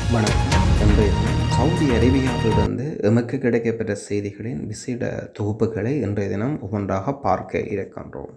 வணக்கம் இன்றைய தினம் சவுதி அரேபியாவிலிருந்து எமக்கு கிடைக்கப்பெற்ற செய்திகளின் விசேட தொகுப்புகளை இன்றைய தினம் ஒவ்வொன்றாக பார்க்க இருக்கின்றோம்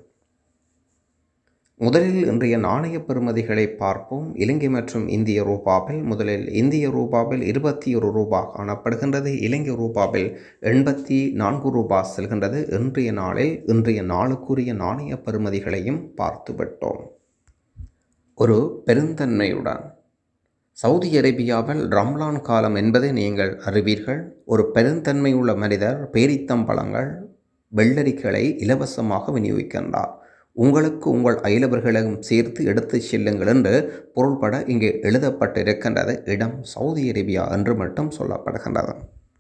முதலில் இன்றைய நாணய பெறுமதிகளை பார்ப்போம் இலங்கை மற்றும் இந்திய ரூபாவில் முதலில் இந்திய ரூபாவில் இருபத்தி ஒரு ரூபா காணப்படுகின்றது இலங்கை ரூபாவில் எண்பத்தி நான்கு ரூபா செல்கின்றது இன்றைய நாளில் இன்றைய நாளுக்குரிய நாணய பெறுமதிகளையும் பார்த்துவிட்டோம் ஒரு பெருந்தன்மையுடன் சவுதி அரேபியாவில் ரம்லான் காலம் என்பதை நீங்கள் அறிவீர்கள் ஒரு பெருந்தன்மையுள்ள மனிதர் பேரித்தம்பழங்கள் வெள்ளரிகளை இலவசமாக விநியோகிக்கின்றார் உங்களுக்கு உங்கள் அயலவர்களையும் சேர்த்து எடுத்து செல்லுங்கள் என்று பொருள்பட இங்கே எழுதப்பட்டிருக்கின்றது இடம் சவுதி அரேபியா என்று மட்டும் சொல்லப்படுகின்றது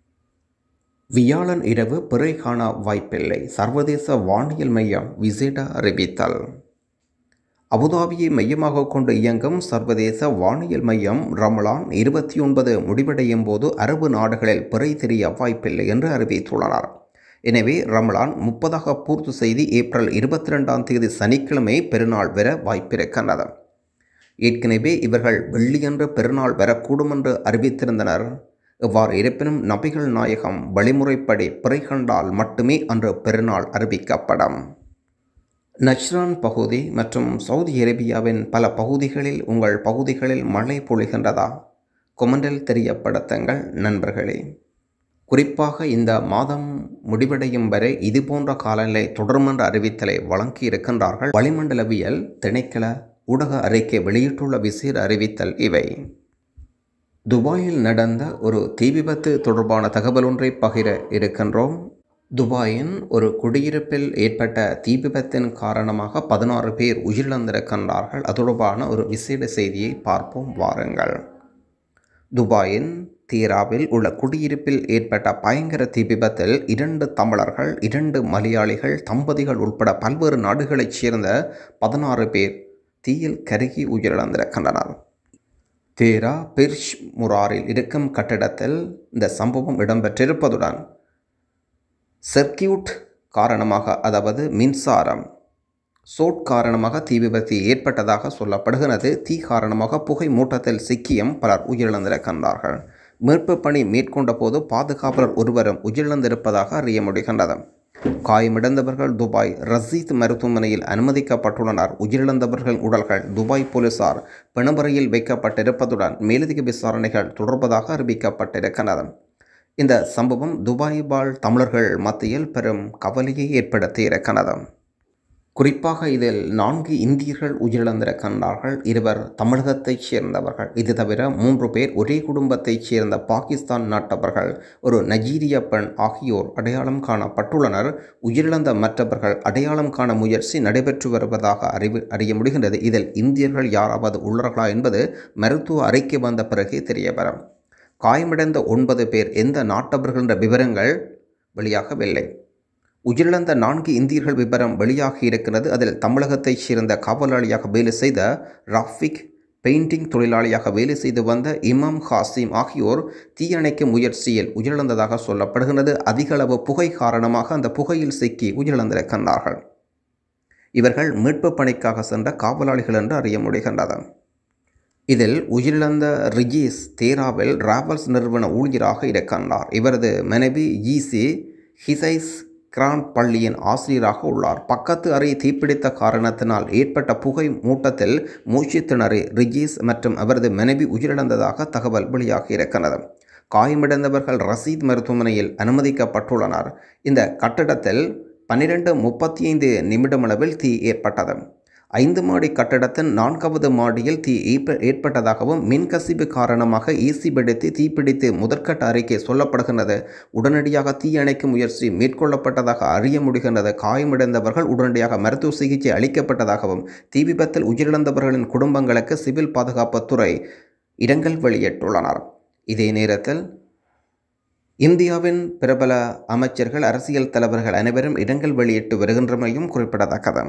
வியாழன் இரவு பிறை காண வாய்ப்பில்லை சர்வதேச வானியல் மையம் விசேட அறிவித்தல் அபுதாபியை மையமாக கொண்டு இயங்கும் சர்வதேச வானியல் மையம் ரமலான் இருபத்தி ஒன்பது முடிவடையும் போது அரபு நாடுகளில் பிறை தெரிய வாய்ப்பில்லை என்று அறிவித்துள்ளனர் எனவே ரமலான் முப்பதாக பூர்த்தி செய்து ஏப்ரல் இருபத்தி ரெண்டாம் தேதி சனிக்கிழமை பெருநாள் வர வாய்ப்பிருக்கின்றது ஏற்கனவே இவர்கள் வெள்ளியன்று பெருநாள் வரக்கூடும் என்று அறிவித்திருந்தனர் இவ்வாறு இருப்பினும் நபிகள் நாயகம் வழிமுறைப்படி பிறை கண்டால் மட்டுமே அன்று பெருநாள் அறிவிக்கப்படும் நச்ரான் பகுதி மற்றும் சவுதி அரேபியாவின் பல பகுதிகளில் உங்கள் பகுதிகளில் மழை பொழிகின்றதா கொமண்டில் தெரியப்படுத்துங்கள் நண்பர்களே குறிப்பாக இந்த மாதம் முடிவடையும் வரை இதுபோன்ற காலநிலை தொடரும் என்ற அறிவித்தலை வழங்கி இருக்கின்றார்கள் வளிமண்டலவியல் திணைக்கள ஊடக அறிக்கை வெளியிட்டுள்ள விசேட அறிவித்தல் இவை துபாயில் நடந்த ஒரு தீ விபத்து தொடர்பான தகவல் ஒன்றை பகிர இருக்கின்றோம் துபாயின் ஒரு குடியிருப்பில் ஏற்பட்ட தீ விபத்தின் காரணமாக பதினாறு பேர் உயிரிழந்திருக்கின்றார்கள் அது தொடர்பான ஒரு விசேட செய்தியை பார்ப்போம் வாருங்கள் துபாயின் தீராவில் உள்ள குடியிருப்பில் ஏற்பட்ட பயங்கர தீ விபத்தில் இரண்டு தமிழர்கள் இரண்டு மலையாளிகள் தம்பதிகள் உட்பட பல்வேறு நாடுகளைச் சேர்ந்த பதினாறு பேர் தீயில் கருகி உயிரிழந்திருக்கின்றனர் தேரா பிர்ஷ் முராரில் இருக்கும் கட்டிடத்தில் இந்த சம்பவம் இடம்பெற்றிருப்பதுடன் சர்க்கியூட் காரணமாக அதாவது மின்சாரம் சோட் காரணமாக தீ விபத்து ஏற்பட்டதாக சொல்லப்படுகிறது தீ காரணமாக புகை மூட்டத்தில் சிக்கியும் பலர் உயிரிழந்திருக்கின்றார்கள் மீட்பு பணி மேற்கொண்ட போது பாதுகாவலர் ஒருவரும் உயிரிழந்திருப்பதாக அறிய முடிகின்றது காயமிழந்தவர்கள் துபாய் ரசீத் மருத்துவமனையில் அனுமதிக்கப்பட்டுள்ளனர் உயிரிழந்தவர்கள் உடல்கள் துபாய் போலீசார் பிணமுறையில் வைக்கப்பட்டிருப்பதுடன் மேலதிக விசாரணைகள் தொடர்பதாக அறிவிக்கப்பட்டிருக்கிறது இந்த சம்பவம் துபாய் வாழ் தமிழர்கள் மத்தியில் பெரும் கவலையை ஏற்படுத்தி இருக்கிறது குறிப்பாக இதில் நான்கு இந்தியர்கள் உயிரிழந்திருக்கின்றார்கள் இருவர் தமிழகத்தைச் சேர்ந்தவர்கள் இது தவிர மூன்று பேர் ஒரே குடும்பத்தைச் சேர்ந்த பாகிஸ்தான் நாட்டவர்கள் ஒரு நஜீரிய பெண் ஆகியோர் அடையாளம் காணப்பட்டுள்ளனர் உயிரிழந்த மற்றவர்கள் அடையாளம் காண முயற்சி நடைபெற்று வருவதாக அறிவு அறிய முடிகின்றது இதில் இந்தியர்கள் யாராவது உள்ளர்களா என்பது மருத்துவ அறிக்கை வந்த பிறகே தெரியவரும் காயமடைந்த ஒன்பது பேர் எந்த நாட்டவர்கள் என்ற விவரங்கள் வெளியாகவில்லை உயிரிழந்த நான்கு இந்தியர்கள் விவரம் வெளியாகி இருக்கிறது அதில் தமிழகத்தைச் சேர்ந்த காவலாளியாக வேலை செய்த ராஃபிக் பெயிண்டிங் தொழிலாளியாக வேலை செய்து வந்த இமாம் ஹாசிம் ஆகியோர் தீயணைக்கும் முயற்சியில் உயிரிழந்ததாக சொல்லப்படுகிறது அதிகளவு புகை காரணமாக அந்த புகையில் சிக்கி உயிரிழந்திருக்கின்றார்கள் இவர்கள் மீட்பு பணிக்காக சென்ற காவலாளிகள் என்று அறிய முடிகின்றது இதில் உயிரிழந்த ரிஜீஸ் தேராவில் ராவல்ஸ் நிறுவன ஊழியராக இருக்கின்றார் இவரது மனைவி ஈசி ஹிசைஸ் கிராண்ட் பள்ளியின் ஆசிரியராக உள்ளார் பக்கத்து அறை தீப்பிடித்த காரணத்தினால் ஏற்பட்ட புகை மூட்டத்தில் மூச்சு திணறி ரிஜீஸ் மற்றும் அவரது மனைவி உயிரிழந்ததாக தகவல் வெளியாகி இருக்கிறது காயமடைந்தவர்கள் ரசீத் மருத்துவமனையில் அனுமதிக்கப்பட்டுள்ளனர் இந்த கட்டடத்தில் பன்னிரெண்டு முப்பத்தி ஐந்து நிமிடமளவில் தீ ஏற்பட்டது ஐந்து மாடி கட்டடத்தின் நான்காவது மாடியில் தீ ஏற்பட்டதாகவும் மின்கசிவு காரணமாக ஏசி வெடித்து தீப்பிடித்து முதற்கட்ட அறிக்கை சொல்லப்படுகின்றது உடனடியாக தீ அணைக்கும் முயற்சி மேற்கொள்ளப்பட்டதாக அறிய முடிகின்றது காயமடைந்தவர்கள் உடனடியாக மருத்துவ சிகிச்சை அளிக்கப்பட்டதாகவும் தீ விபத்தில் உயிரிழந்தவர்களின் குடும்பங்களுக்கு சிவில் பாதுகாப்புத்துறை இரங்கல் வெளியிட்டுள்ளனர் இதே நேரத்தில் இந்தியாவின் பிரபல அமைச்சர்கள் அரசியல் தலைவர்கள் அனைவரும் இரங்கல் வெளியிட்டு வருகின்றமையும் குறிப்பிடத்தக்கது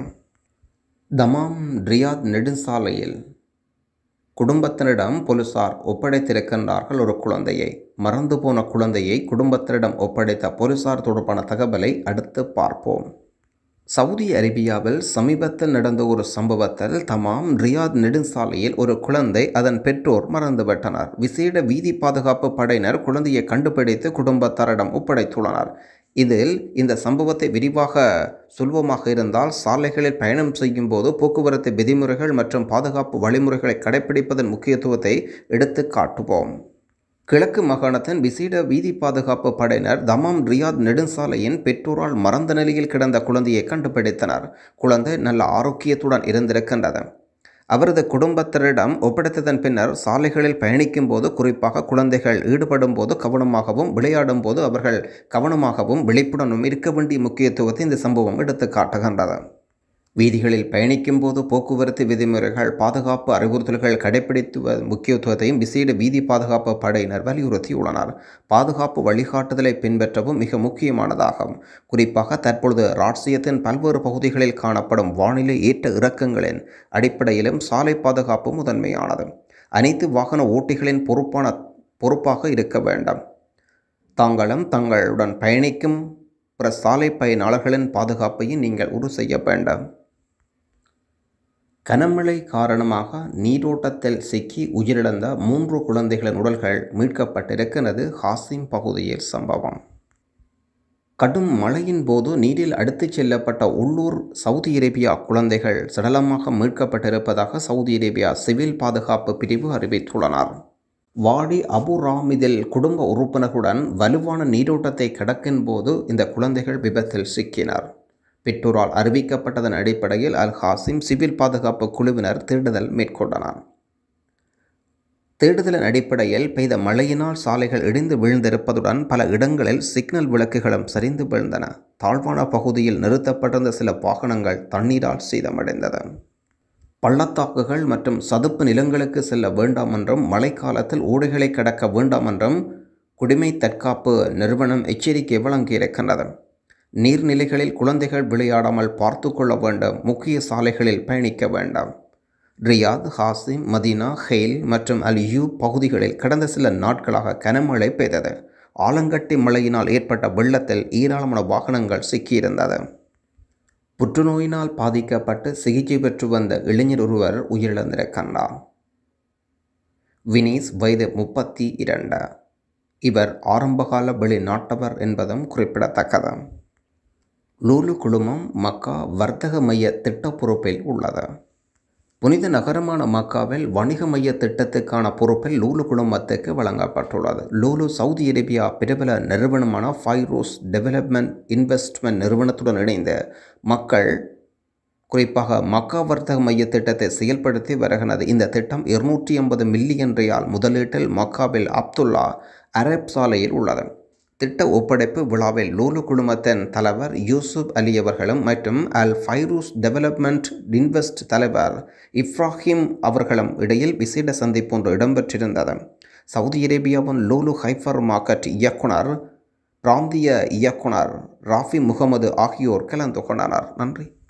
தமாம் ரியாத் நெடுஞ்சாலையில் குடும்பத்தினரிடம் போலீசார் ஒப்படைத்திருக்கின்றார்கள் ஒரு குழந்தையை மறந்து போன குழந்தையை குடும்பத்தினரிடம் ஒப்படைத்த போலீசார் தொடர்பான தகவலை அடுத்து பார்ப்போம் சவுதி அரேபியாவில் சமீபத்தில் நடந்த ஒரு சம்பவத்தில் தமாம் ரியாத் நெடுஞ்சாலையில் ஒரு குழந்தை அதன் பெற்றோர் மறந்துவிட்டனர் விசேட வீதி பாதுகாப்பு படையினர் குழந்தையை கண்டுபிடித்து குடும்பத்தாரிடம் ஒப்படைத்துள்ளனர் இதில் இந்த சம்பவத்தை விரிவாக சொல்வமாக இருந்தால் சாலைகளில் பயணம் செய்யும் போது போக்குவரத்து விதிமுறைகள் மற்றும் பாதுகாப்பு வழிமுறைகளை கடைபிடிப்பதன் முக்கியத்துவத்தை எடுத்து காட்டுவோம் கிழக்கு மாகாணத்தின் விசேட வீதி பாதுகாப்பு படையினர் தமாம் ரியாத் நெடுஞ்சாலையின் பெற்றோரால் மறந்த நிலையில் கிடந்த குழந்தையை கண்டுபிடித்தனர் குழந்தை நல்ல ஆரோக்கியத்துடன் இருந்திருக்கின்றது அவரது குடும்பத்தினரிடம் ஒப்படைத்ததன் பின்னர் சாலைகளில் பயணிக்கும் போது குறிப்பாக குழந்தைகள் ஈடுபடும் போது கவனமாகவும் விளையாடும் போது அவர்கள் கவனமாகவும் விழிப்புடனும் இருக்க வேண்டிய முக்கியத்துவத்தை இந்த சம்பவம் எடுத்து காட்டுகின்றது வீதிகளில் பயணிக்கும் போது போக்குவரத்து விதிமுறைகள் பாதுகாப்பு அறிவுறுத்தல்கள் கடைபிடித்துவ முக்கியத்துவத்தையும் விசேட வீதி பாதுகாப்பு படையினர் வலியுறுத்தியுள்ளனர் பாதுகாப்பு வழிகாட்டுதலை பின்பற்றவும் மிக முக்கியமானதாகும் குறிப்பாக தற்பொழுது ராட்சியத்தின் பல்வேறு பகுதிகளில் காணப்படும் வானிலை ஏற்ற இறக்கங்களின் அடிப்படையிலும் சாலை பாதுகாப்பு முதன்மையானது அனைத்து வாகன ஓட்டிகளின் பொறுப்பான பொறுப்பாக இருக்க வேண்டும் தாங்களும் தங்களுடன் பயணிக்கும் பிற சாலை பயனாளர்களின் பாதுகாப்பையும் நீங்கள் உறுதி செய்ய வேண்டும் கனமழை காரணமாக நீரோட்டத்தில் சிக்கி உயிரிழந்த மூன்று குழந்தைகளின் உடல்கள் மீட்கப்பட்டிருக்கிறது ஹாசிம் பகுதியில் சம்பவம் கடும் மழையின் போது நீரில் அடுத்துச் செல்லப்பட்ட உள்ளூர் சவுதி அரேபியா குழந்தைகள் சடலமாக மீட்கப்பட்டிருப்பதாக சவுதி அரேபியா சிவில் பாதுகாப்பு பிரிவு அறிவித்துள்ளனர் வாடி அபு ராமிதில் குடும்ப உறுப்பினர்களுடன் வலுவான நீரோட்டத்தை கடக்கும் போது இந்த குழந்தைகள் விபத்தில் சிக்கினர் பெற்றோரால் அறிவிக்கப்பட்டதன் அடிப்படையில் அல் ஹாசிம் சிவில் பாதுகாப்பு குழுவினர் தேடுதல் மேற்கொண்டனர் தேடுதலின் அடிப்படையில் பெய்த மழையினால் சாலைகள் இடிந்து விழுந்திருப்பதுடன் பல இடங்களில் சிக்னல் விளக்குகளும் சரிந்து விழுந்தன தாழ்வான பகுதியில் நிறுத்தப்பட்டிருந்த சில வாகனங்கள் தண்ணீரால் சேதமடைந்தது பள்ளத்தாக்குகள் மற்றும் சதுப்பு நிலங்களுக்கு செல்ல வேண்டாம் என்றும் மழைக்காலத்தில் ஓடைகளை கடக்க வேண்டாம் என்றும் குடிமை தற்காப்பு நிறுவனம் எச்சரிக்கை வழங்கியிருக்கின்றது நீர்நிலைகளில் குழந்தைகள் விளையாடாமல் பார்த்து கொள்ள வேண்டும் முக்கிய சாலைகளில் பயணிக்க வேண்டாம் ரியாத் ஹாசிம் மதீனா ஹெயில் மற்றும் அல் யூ பகுதிகளில் கடந்த சில நாட்களாக கனமழை பெய்தது ஆலங்கட்டி மழையினால் ஏற்பட்ட வெள்ளத்தில் ஏராளமான வாகனங்கள் சிக்கியிருந்தது புற்றுநோயினால் பாதிக்கப்பட்டு சிகிச்சை பெற்று வந்த இளைஞர் ஒருவர் உயிரிழந்திருக்கின்றார் வினீஸ் வயது முப்பத்தி இரண்டு இவர் ஆரம்பகால வெளிநாட்டவர் என்பதும் குறிப்பிடத்தக்கது லூலு குழுமம் மக்கா வர்த்தக மைய திட்ட பொறுப்பில் உள்ளது புனித நகரமான மக்காவில் வணிக மைய திட்டத்துக்கான பொறுப்பில் லூலு குழுமத்துக்கு வழங்கப்பட்டுள்ளது லூலு சவுதி அரேபியா பிரபல நிறுவனமான ஃபைரோஸ் டெவலப்மெண்ட் இன்வெஸ்ட்மெண்ட் நிறுவனத்துடன் இணைந்து மக்கள் குறிப்பாக மக்கா வர்த்தக மைய திட்டத்தை செயல்படுத்தி வருகிறது இந்த திட்டம் இருநூற்றி ஐம்பது மில்லியன் ரியால் முதலீட்டில் மக்காவில் அப்துல்லா அரப் சாலையில் உள்ளது திட்ட ஒப்படைப்பு விழாவில் லூலு குழுமத்தின் தலைவர் யூசுப் அலி அவர்களும் மற்றும் அல் ஃபைரூஸ் டெவலப்மெண்ட் இன்வெஸ்ட் தலைவர் இப்ராஹிம் அவர்களும் இடையில் விசேட சந்திப்பு ஒன்று இடம்பெற்றிருந்தது சவுதி அரேபியாவின் லூலு ஹைஃபர் மார்க்கெட் இயக்குனர் பிராந்திய இயக்குனர் ராஃபி முகமது ஆகியோர் கலந்து கொண்டனர் நன்றி